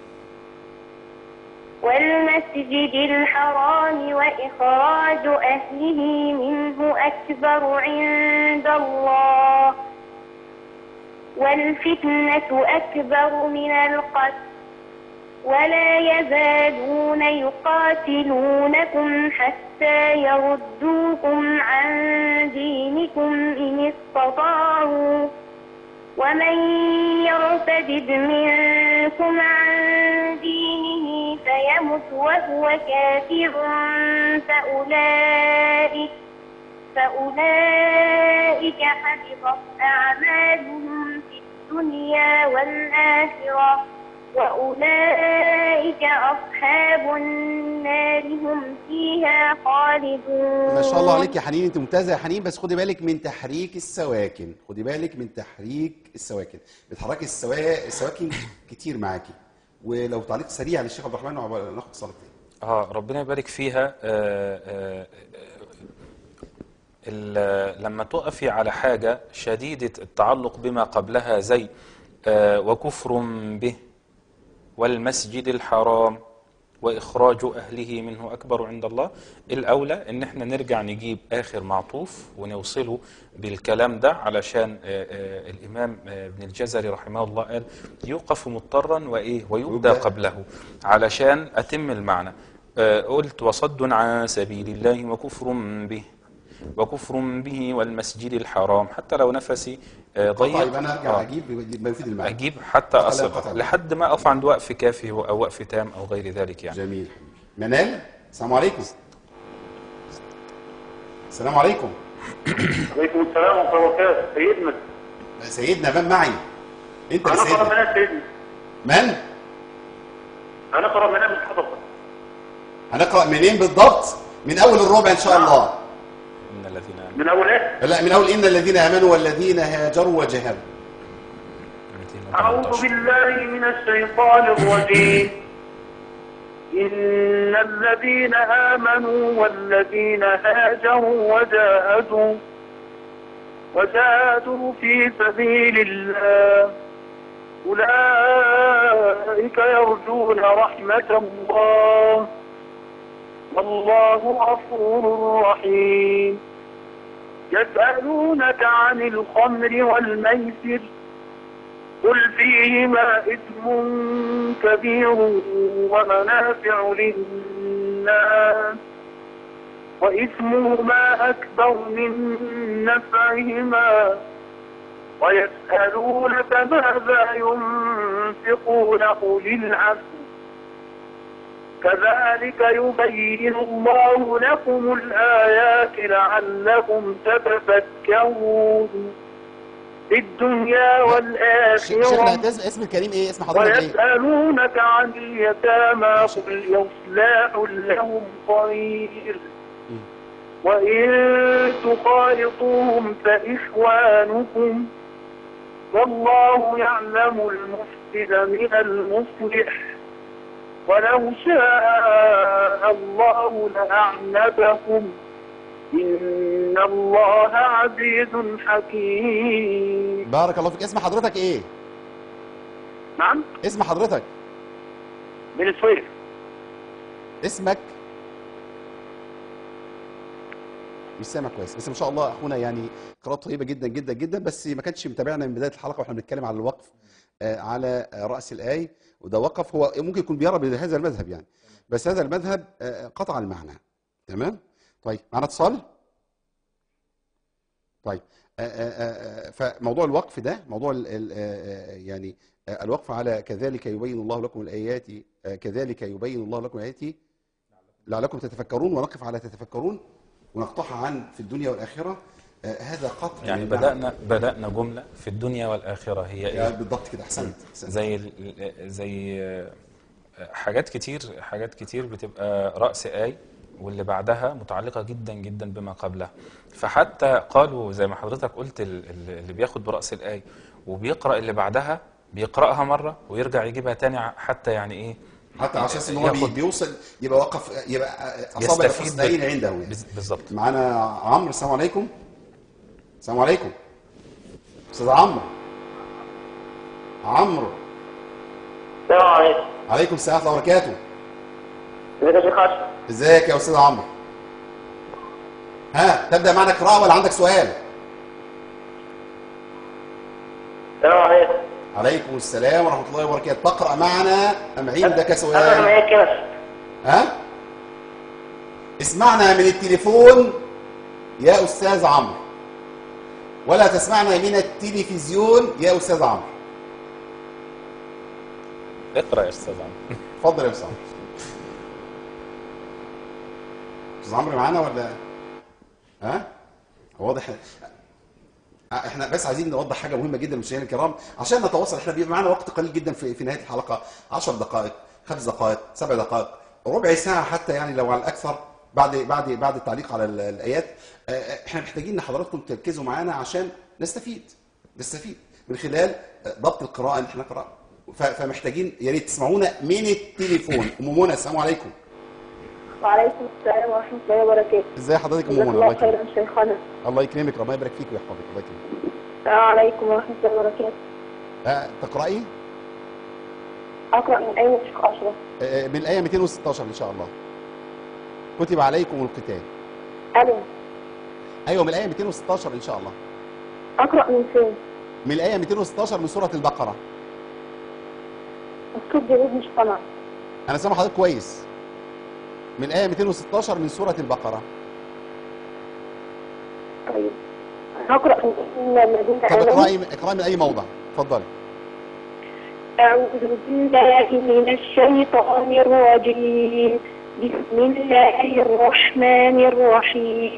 Speaker 4: والمسجد الحرام وإخراج أهله منه أكبر عند الله والفتنة أكبر من القتل ولا يزالون يقاتلونكم حتى يردوكم عن دينكم إن استطاعوا ومن يرتد منكم عن دينه فيمت وهو كافر فأولئك فأولئك حبطت أعمالهم في الدنيا والآخرة وأولئك أصحاب النار هم فيها خالدون
Speaker 2: ما شاء الله عليك يا حنين انت ممتازه يا حنين بس خدي بالك من تحريك السواكن خدي بالك من تحريك السواكن بتحركي السوا... السواكن كتير معاكي ولو تعليق سريع للشيخ عبد الرحمن وناخد صلاتين
Speaker 3: اه ربنا يبارك فيها آه آه ال- لما تقفي على حاجة شديدة التعلق بما قبلها زي آه وكفر به والمسجد الحرام وإخراج أهله منه أكبر عند الله الأولى إن احنا نرجع نجيب آخر معطوف ونوصله بالكلام ده علشان آه، آه، الإمام آه، ابن الجزري رحمه الله قال يوقف مضطرا وإيه ويبدأ
Speaker 2: ويبدأ.
Speaker 3: قبله علشان أتم المعنى آه، قلت وصد عن سبيل الله وكفر به وكفر به والمسجد الحرام حتى لو نفسي آه،
Speaker 2: قطع
Speaker 3: ضيق
Speaker 2: يبقى انا ارجع
Speaker 3: آه.
Speaker 2: اجيب ما يفيد المعنى
Speaker 3: اجيب حتى
Speaker 2: قطع لا
Speaker 3: اصل
Speaker 2: قطع لا.
Speaker 3: لحد ما اقف عند وقف كافي او وقف تام او غير ذلك يعني
Speaker 2: جميل منال السلام عليكم السلام عليكم
Speaker 5: عليكم السلام ورحمة الله وبركاته سيدنا
Speaker 2: سيدنا من معي انت
Speaker 5: أنا
Speaker 2: يا
Speaker 5: قرأ
Speaker 2: سيدنا
Speaker 5: منام سيدنا
Speaker 2: من
Speaker 5: أنا قرأ منام من حضرتك
Speaker 2: هنقرا منين بالضبط من اول الربع ان شاء الله
Speaker 3: ان الذين آمنوا
Speaker 5: من أول إيه؟
Speaker 2: لا من اول ان الذين امنوا والذين هاجروا وجاهدوا
Speaker 5: أعوذ بالله من الشيطان الرجيم إن الذين آمنوا والذين هاجروا وجاهدوا وجاهدوا في سبيل الله أولئك يرجون رحمة الله والله غفور رحيم يسألونك عن الخمر والميسر قل فيهما إثم كبير ومنافع للناس وإثمهما أكبر من نفعهما ويسألونك ماذا ينفقون قل العفو كذلك يبين الله لكم الآيات لعلكم تتفكرون في الدنيا
Speaker 2: ش- شيخنا
Speaker 5: والآخرة
Speaker 2: اسم اسم الكريم ايه اسم حضرتك ايه
Speaker 5: ويسألونك عن اليتامى قل إصلاح لهم خير وإن تخالطوهم فإخوانكم والله يعلم المفسد من المصلح ولو شاء الله لأعنتكم إن الله عزيز حكيم
Speaker 2: بارك الله فيك اسم حضرتك ايه
Speaker 5: نعم
Speaker 2: اسم حضرتك
Speaker 5: من السويس
Speaker 2: اسمك مش سامع كويس بس ما شاء الله اخونا يعني قراءته طيبه جدا جدا جدا بس ما كانش متابعنا من بدايه الحلقه واحنا بنتكلم على الوقف آه، على آه، راس الايه وده وقف هو ممكن يكون بيرى بهذا المذهب يعني بس هذا المذهب آه، قطع المعنى تمام طيب معنا اتصال طيب آه، آه، آه، فموضوع الوقف ده موضوع ال- ال- آه، آه، يعني آه، الوقف على كذلك يبين الله لكم الايات آه، كذلك يبين الله لكم الايات لعلكم تتفكرون ونقف على تتفكرون ونقطعها عن في الدنيا والاخره آه، هذا قطع
Speaker 3: يعني
Speaker 2: للمعنى.
Speaker 3: بدأنا بدأنا جملة في الدنيا والآخرة هي
Speaker 2: يعني
Speaker 3: إيه؟
Speaker 2: بالضبط كده احسنت أحسنت.
Speaker 3: زي ال- زي آه، حاجات كتير حاجات كتير بتبقى رأس آي واللي بعدها متعلقة جدا جدا بما قبلها فحتى قالوا زي ما حضرتك قلت ال- ال- اللي بياخد برأس الآي وبيقرأ اللي بعدها بيقرأها مرة ويرجع يجيبها تاني ع- حتى يعني إيه
Speaker 2: حتى على اساس ان هو بي-
Speaker 3: ياخد-
Speaker 2: بيوصل يبقى وقف يبقى اصابع
Speaker 3: يستفيد
Speaker 2: الحسنين
Speaker 3: بال-
Speaker 2: عنده يعني.
Speaker 3: بز- بالظبط
Speaker 2: معانا عمرو السلام عليكم السلام عليكم استاذ عمرو عمرو
Speaker 5: السلام عليكم
Speaker 2: عليكم السلام ورحمه الله وبركاته
Speaker 5: ازيك يا شيخ اشرف
Speaker 2: ازيك يا استاذ عمرو ها تبدا معنا قراءه ولا عندك سؤال
Speaker 5: السلام عليكم
Speaker 2: عليكم السلام ورحمه الله وبركاته تقرا معنا ام عندك
Speaker 5: انا
Speaker 2: سؤال
Speaker 5: معاك كده
Speaker 2: ها اسمعنا من التليفون يا استاذ عمرو ولا تسمعنا من التلفزيون يا استاذ عمرو
Speaker 3: اقرأ يا أستاذ عمرو
Speaker 2: اتفضل يا استاذ عمرو استاذ عمرو معانا ولا ها واضح احنا بس عايزين نوضح حاجه مهمه جدا للمشاهدين الكرام عشان نتواصل احنا بيبقى معانا وقت قليل جدا في في نهايه الحلقه 10 دقائق خمس دقائق سبع دقائق ربع ساعه حتى يعني لو على الاكثر بعد بعد بعد التعليق على ال- الايات اه، احنا محتاجين ان حضراتكم تركزوا معانا عشان نستفيد نستفيد من خلال اه، ضبط القراءه اللي احنا نقراها ف- فمحتاجين يا ريت تسمعونا من التليفون ام منى السلام عليكم
Speaker 4: وعليكم السلام ورحمة الله وبركاته
Speaker 2: ازي حضرتك ام
Speaker 4: جزاك
Speaker 2: منى الله
Speaker 4: الله خيرا
Speaker 2: يكرمك
Speaker 4: شيخنا
Speaker 2: الله يكرمك ربنا يبارك فيك ويحفظك الله يكرمك
Speaker 4: السلام عليكم ورحمة الله وبركاته
Speaker 2: اه، تقراي
Speaker 4: أقرأ من أين شيخ أشرف
Speaker 2: اه، من الايه 216 ان شاء الله كتب عليكم القتال
Speaker 4: ألو
Speaker 2: ايوه من الايه 216 ان شاء الله
Speaker 4: أقرأ من فين؟
Speaker 2: من الايه 216 من سوره البقره
Speaker 4: الصوت جديد مش سامع
Speaker 2: انا سامع حضرتك كويس من الايه 216 من سوره البقره
Speaker 4: طيب هقرأ من الذين
Speaker 2: طب
Speaker 4: آمنوا
Speaker 2: اقراي اقراي من اي موضع اتفضلي
Speaker 4: أعوذ بالله من الشيطان الرجيم بسم الله الرحمن الرحيم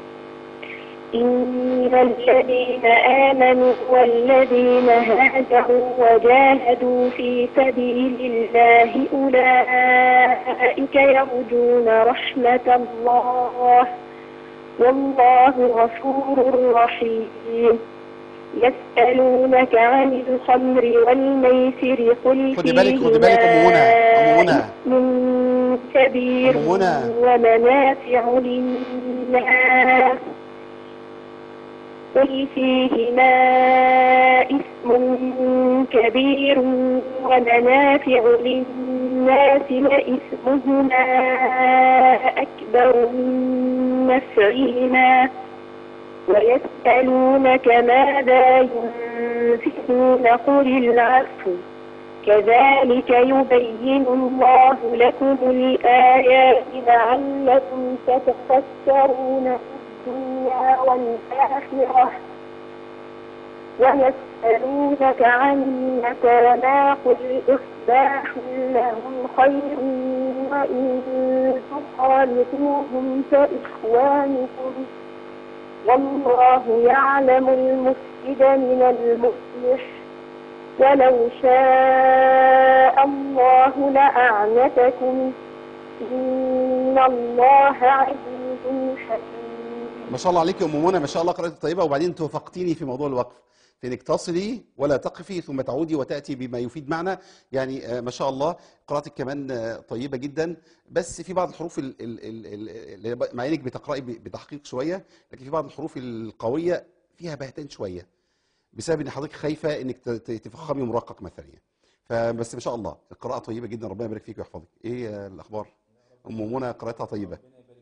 Speaker 4: إن الذين آمنوا والذين هاجروا وجاهدوا في سبيل الله أولئك يرجون رحمة الله والله غفور رحيم يسألونك عن الخمر والميسر قل
Speaker 2: خدي بالك- خدي بالك أم منى، أم منى.
Speaker 4: من كبير
Speaker 2: أم منى.
Speaker 4: ومنافع للناس قل فيهما إثم كبير ومنافع للناس وإثمهما أكبر من نفعهما
Speaker 6: ويسألونك ماذا ينفقون قل العفو كذلك يبين الله لكم الآيات لعلكم تتفكرون في الدنيا والآخرة ويسألونك عن اليتامى قل إصلاح لهم خير وإن تخالطوهم فإخوانكم والله يعلم المفسد من المصلح ولو شاء الله لأعنتكم إن الله عزيز حكيم
Speaker 2: ما شاء الله عليك يا ام منى ما شاء الله قراءتك طيبه وبعدين توافقتيني في موضوع الوقف في انك تصلي ولا تقفي ثم تعودي وتاتي بما يفيد معنى يعني آه، ما شاء الله قراءتك كمان آه، طيبه جدا بس في بعض الحروف ال- ال- ال- ال- اللي ب- مع انك بتقراي ب- بتحقيق شويه لكن في بعض الحروف القويه فيها بهتان شويه بسبب ان حضرتك خايفه انك ت- ت- تفخمي مرقق مثلا يعني فبس ما شاء الله القراءه طيبه جدا ربنا يبارك فيك ويحفظك ايه آه، الاخبار ام منى قراءتها طيبه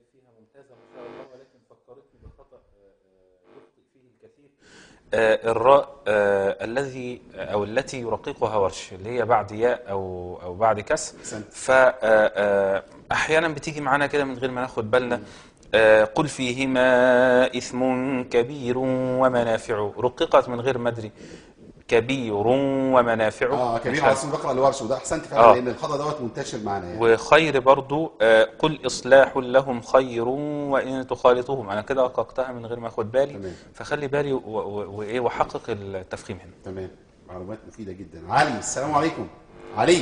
Speaker 3: آه، الراء آه، الذي او التي يرققها ورش اللي هي بعد ياء او او بعد كسر
Speaker 2: أحسنت.
Speaker 3: فاحيانا بتيجي معانا كده من غير ما ناخد بالنا آه، قل فيهما اثم كبير ومنافع رققت من غير ما ادري كبير ومنافع
Speaker 2: اه كبير
Speaker 3: مش
Speaker 2: على
Speaker 3: عارف.
Speaker 2: اسم بقرا الورش وده احسنت فعلا
Speaker 3: آه.
Speaker 2: لان الخطا دوت منتشر معانا يعني
Speaker 3: وخير برضو آه، قل إصلاح لهم خير وإن تخالطوهم أنا كده رققتها من غير ما أخد بالي
Speaker 2: تمام.
Speaker 3: فخلي بالي و- و- وإيه وحقق التفخيم هنا
Speaker 2: تمام معلومات مفيده جدا علي السلام عليكم علي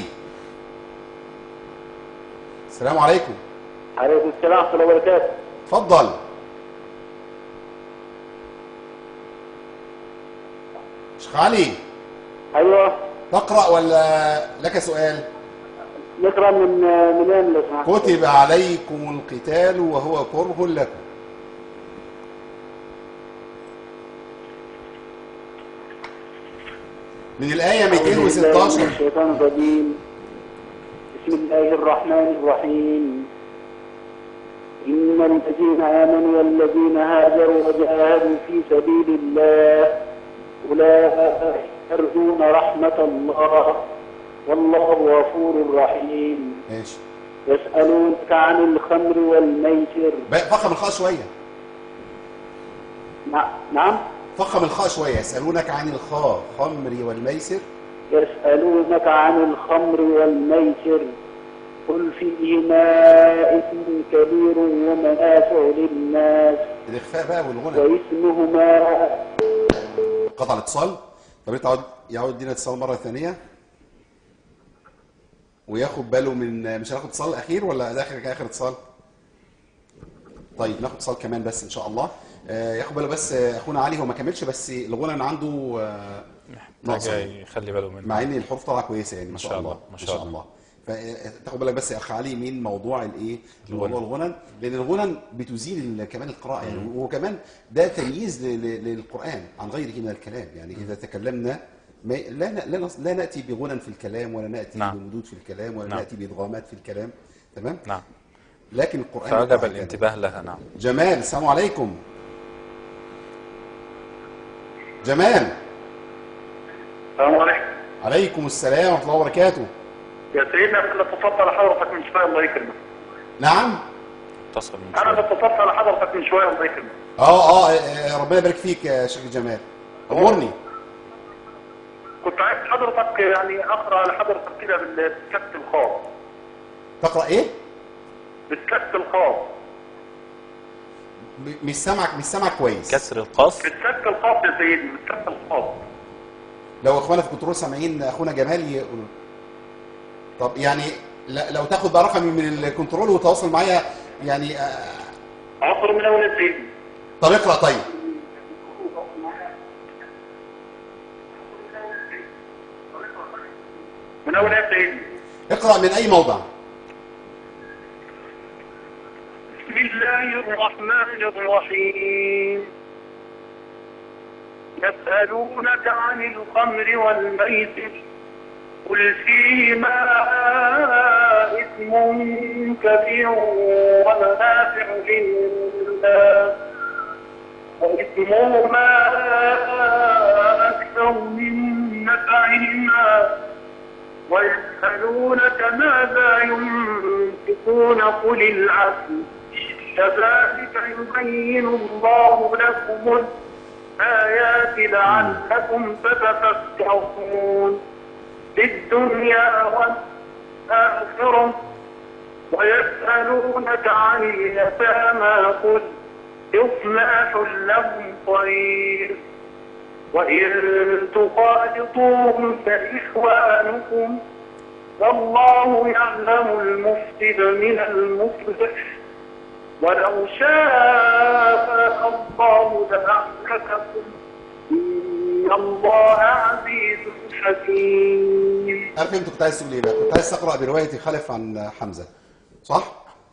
Speaker 2: السلام عليكم
Speaker 5: عليكم السلام ورحمة الله وبركاته
Speaker 2: اتفضل شيخ علي
Speaker 5: أيوه
Speaker 2: تقرا ولا لك سؤال
Speaker 5: نقرأ من منين لو سمحت
Speaker 2: كتب عليكم القتال وهو كره لكم من الآية
Speaker 5: أعوذ بالله من
Speaker 2: 216
Speaker 5: الشيطان الرجيم بسم الله الرحمن الرحيم إن الذين آمنوا والذين هاجروا وجاهدوا في سبيل الله أولئك يرجون رحمة الله والله غفور رحيم
Speaker 2: ماشي
Speaker 5: يسألونك عن الخمر والميسر
Speaker 2: بقى فخم الخاء شوية
Speaker 5: نع- نعم
Speaker 2: فخم الخاء شوية يسألونك عن الخاء خمر والميسر
Speaker 5: يسألونك عن الخمر والميسر قل فيهما إثم كبير ومنافع للناس
Speaker 2: الإخفاء بقى والغنى
Speaker 5: وإثمهما
Speaker 2: قطع الاتصال طب يتعود يعود دينا اتصال مرة ثانية وياخد باله من مش هناخد اتصال الأخير ولا ده آخر آخر اتصال؟ طيب ناخد اتصال كمان بس إن شاء الله آه، ياخد باله بس آه، أخونا علي هو ما كملش بس الغنى اللي عنده آه، ناقصة
Speaker 3: محتاج
Speaker 2: يعني.
Speaker 3: يخلي باله منه
Speaker 2: مع ان الحروف طالعه كويسه يعني ما شاء الله
Speaker 3: ما شاء الله.
Speaker 2: فتاخد بالك بس يا اخ علي من موضوع الايه موضوع الغنن لان الغنن بتزيل ال- كمان القراءه يعني وكمان ده تمييز ل- ل- للقران عن غيره من الكلام يعني اذا تكلمنا ما لا ن- لا, نص- لا ناتي بغنى في الكلام ولا ناتي
Speaker 3: نعم.
Speaker 2: بمدود في الكلام ولا
Speaker 3: نعم.
Speaker 2: ناتي بادغامات في الكلام تمام
Speaker 3: نعم
Speaker 2: لكن القران
Speaker 3: فوجب
Speaker 2: يقرأ هكذا.
Speaker 3: الانتباه لها نعم
Speaker 2: جمال السلام عليكم جمال
Speaker 5: السلام عليكم
Speaker 2: عليكم السلام ورحمه الله وبركاته
Speaker 5: يا سيدنا انا اتصلت على حضرتك من شويه الله يكرمك
Speaker 2: نعم
Speaker 3: اتصل من
Speaker 5: انا
Speaker 3: شوية.
Speaker 5: اتصلت على حضرتك من شويه الله يكرمك
Speaker 2: اه اه آه، ربنا يبارك فيك يا شيخ جمال امرني
Speaker 5: كنت عايز حضرتك يعني اقرا على حضرتك كده بالكت الخاص
Speaker 2: تقرا ايه
Speaker 5: بالكت الخاص
Speaker 2: م- مش سامعك مش سامعك كويس
Speaker 3: كسر القاف
Speaker 5: بالكت الخاص يا سيدي بالكت الخاص
Speaker 2: لو اخوانا في كنترول سامعين اخونا جمال يقول طب يعني لا- لو تاخد بقى رقمي من الكنترول وتواصل معايا يعني آه،
Speaker 5: عصر من اول يا سيدي
Speaker 2: طب اقرا طيب
Speaker 5: من اول يا سيدي
Speaker 2: اقرا من اي موضع
Speaker 5: بسم الله الرحمن الرحيم يسألونك عن الخمر والميسر قل فيهما إثم كبير ومنافع للناس وإثمهما أكثر من نفعهما ويسألونك ماذا ينفقون قل العفو كذلك يبين الله لكم الآيات لعلكم تتفكرون في الدنيا والآخرة ويسألونك عن اليتامى قل إصلاح لهم خير وإن تخالطوهم فإخوانكم والله يعلم المفسد من المصلح ولو شاء الله لأعنتكم إن الله عزيز حكيم
Speaker 2: عارف انت كنت عايز تقول ايه بقى كنت عايز تقرا بروايه خلف عن حمزه صح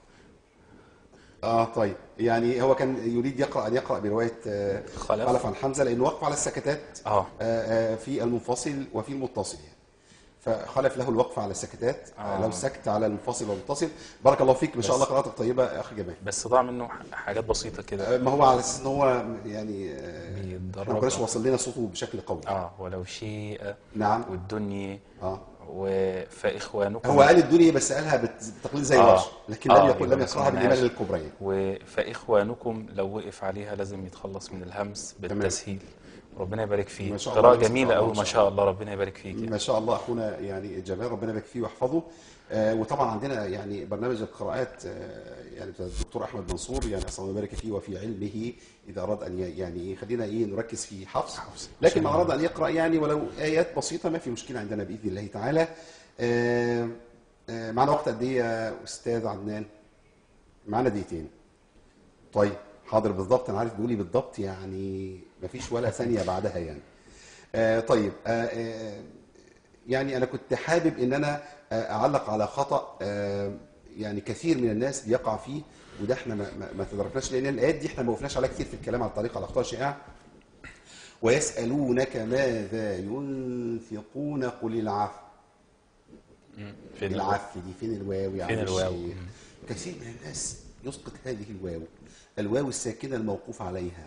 Speaker 2: اه طيب يعني هو كان يريد يقرا ان يقرا بروايه آه،
Speaker 3: خلف.
Speaker 2: خلف عن حمزه لانه وقف على السكتات
Speaker 3: اه
Speaker 2: آه، آه، في المنفصل وفي المتصل يعني فخلف له الوقف على السكتات
Speaker 3: آه.
Speaker 2: آه. لو سكت على المنفصل والمتصل بارك الله فيك ما شاء
Speaker 3: بس-
Speaker 2: الله قراءتك طيبه يا اخي جمال
Speaker 3: بس ضاع منه ح- حاجات بسيطة كده
Speaker 2: آه، ما هو على اساس ان هو يعني آه،
Speaker 3: بيتدرب.
Speaker 2: احنا ما كناش واصل لنا صوته بشكل قوي
Speaker 3: اه ولو شيء
Speaker 2: نعم
Speaker 3: والدنيا
Speaker 2: اه
Speaker 3: و- فإخوانكم
Speaker 2: هو قال الدنيا بس قالها بت- بتقليد زي
Speaker 3: آه.
Speaker 2: ورش لكن
Speaker 3: آه،
Speaker 2: لم يقل
Speaker 3: يبقى
Speaker 2: لم
Speaker 3: ما
Speaker 2: يقراها
Speaker 3: سمعناهاش.
Speaker 2: بالايمان الكبرى
Speaker 3: و- فإخوانكم لو وقف عليها لازم يتخلص من الهمس بالتسهيل ربنا يبارك فيه
Speaker 2: ما شاء
Speaker 3: قراءة
Speaker 2: الله،
Speaker 3: جميلة
Speaker 2: ما شاء
Speaker 3: أوي
Speaker 2: الله،
Speaker 3: ما شاء الله ربنا يبارك فيك
Speaker 2: ما
Speaker 3: يعني.
Speaker 2: شاء الله اخونا يعني جمال ربنا يبارك فيه ويحفظه آه وطبعا عندنا يعني برنامج القراءات آه يعني بتاع الدكتور احمد منصور يعني اسال الله يبارك فيه وفي علمه اذا اراد ان ي- يعني إيه، خلينا ايه نركز في حفظ لكن من اراد ان يقرا يعني ولو ايات بسيطه ما في مشكله عندنا باذن الله تعالى آه آه معنا وقت قد ايه يا استاذ عدنان؟ معانا دقيقتين طيب حاضر بالضبط انا عارف بيقولي بالضبط يعني ما فيش ولا ثانيه بعدها يعني آه طيب آه آه يعني انا كنت حابب ان انا آه اعلق على خطا آه يعني كثير من الناس بيقع فيه وده احنا ما, ما, ما تدركناش لان الايات دي احنا ما وقفناش عليها كتير في الكلام على الطريقه على الاخطاء الشائعه ويسالونك ماذا ينفقون قل العفو
Speaker 3: في ال-
Speaker 2: العف دي فين الواو يا
Speaker 3: فين
Speaker 2: عم
Speaker 3: الواو؟
Speaker 2: الشيخ؟ كثير من الناس يسقط هذه الواو الواو الساكنه الموقوف عليها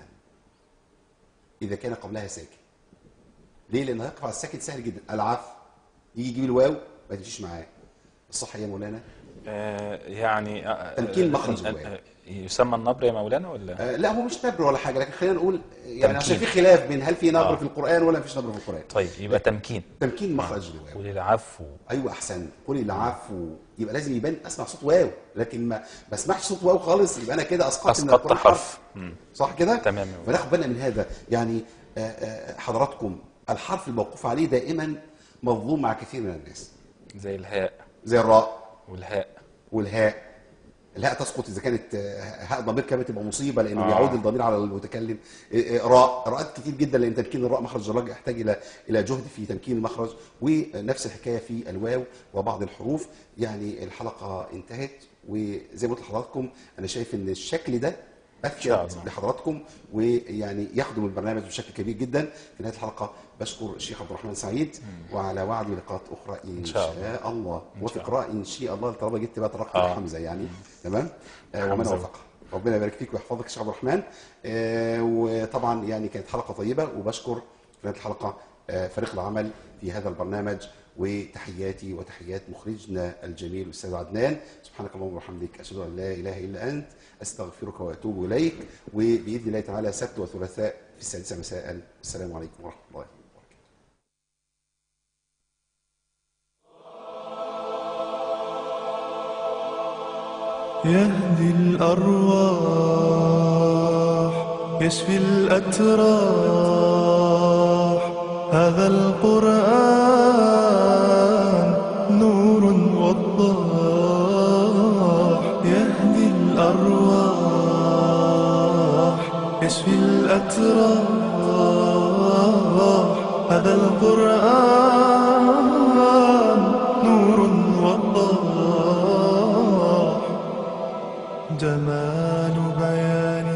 Speaker 2: اذا كان قبلها ساكن ليه لان هيقف على الساكن سهل جدا العف يجي يجيب الواو ما تمشيش معاه الصح يا مولانا
Speaker 3: آه يعني آه،
Speaker 2: تمكين مخرج
Speaker 3: آه،
Speaker 2: الواو.
Speaker 3: آه، يسمى النبر يا مولانا ولا
Speaker 2: آه لا هو مش نبر ولا حاجه لكن خلينا نقول يعني عشان
Speaker 3: تمكين.
Speaker 2: في خلاف بين هل في نبر
Speaker 3: آه.
Speaker 2: في القران ولا مفيش نبر في القران
Speaker 3: طيب يبقى تمكين
Speaker 2: تمكين مخرج الواو
Speaker 3: قول العفو
Speaker 2: ايوه احسن قولي العفو يبقى لازم يبان اسمع صوت واو لكن ما ما اسمعش صوت واو خالص يبقى انا كده اسقطت من
Speaker 3: اسقطت
Speaker 2: القرآن
Speaker 3: حرف مم.
Speaker 2: صح كده
Speaker 3: تمام.
Speaker 2: فناخد بالنا من هذا يعني آه، آه، حضراتكم الحرف الموقوف عليه دائما مظلوم مع كثير من الناس
Speaker 3: زي الهاء
Speaker 2: زي الراء
Speaker 3: والهاء
Speaker 2: والهاء الهاء تسقط اذا كانت آه، هاء ضمير كمان تبقى مصيبه لانه
Speaker 3: آه.
Speaker 2: بيعود الضمير على المتكلم آه، آه، راء راءات كتير جدا لان تمكين الراء مخرج الراء يحتاج الى الى جهد في تمكين المخرج ونفس الحكايه في الواو وبعض الحروف يعني الحلقه انتهت وزي ما قلت لحضراتكم انا شايف ان الشكل ده
Speaker 3: شاء
Speaker 2: افيد
Speaker 3: الله.
Speaker 2: لحضراتكم ويعني يخدم البرنامج بشكل كبير جدا في نهايه الحلقه بشكر الشيخ عبد الرحمن سعيد وعلى وعد لقاءات اخرى ان,
Speaker 3: شاء
Speaker 2: شاء الله وفي
Speaker 3: شاء
Speaker 2: قراءه ان شاء الله طالما جبت بقى طرقت
Speaker 3: آه.
Speaker 2: حمزه يعني تمام آه ومن
Speaker 3: حمزة.
Speaker 2: وفق ربنا يبارك فيك ويحفظك يا شيخ عبد الرحمن آه وطبعا يعني كانت حلقه طيبه وبشكر في نهايه الحلقه آه فريق العمل في هذا البرنامج وتحياتي وتحيات مخرجنا الجميل الاستاذ عدنان سبحانك اللهم وبحمدك اشهد ان لا اله الا انت استغفرك واتوب اليك وباذن الله تعالى سبت وثلاثاء في السادسه مساء السلام عليكم ورحمه الله وبركاته
Speaker 1: يهدي الأرواح يشفي الأتراح هذا القرآن نور وضاح يهدي الأرواح يشفي الأتراح هذا القرآن نور وضاح جمال بيانه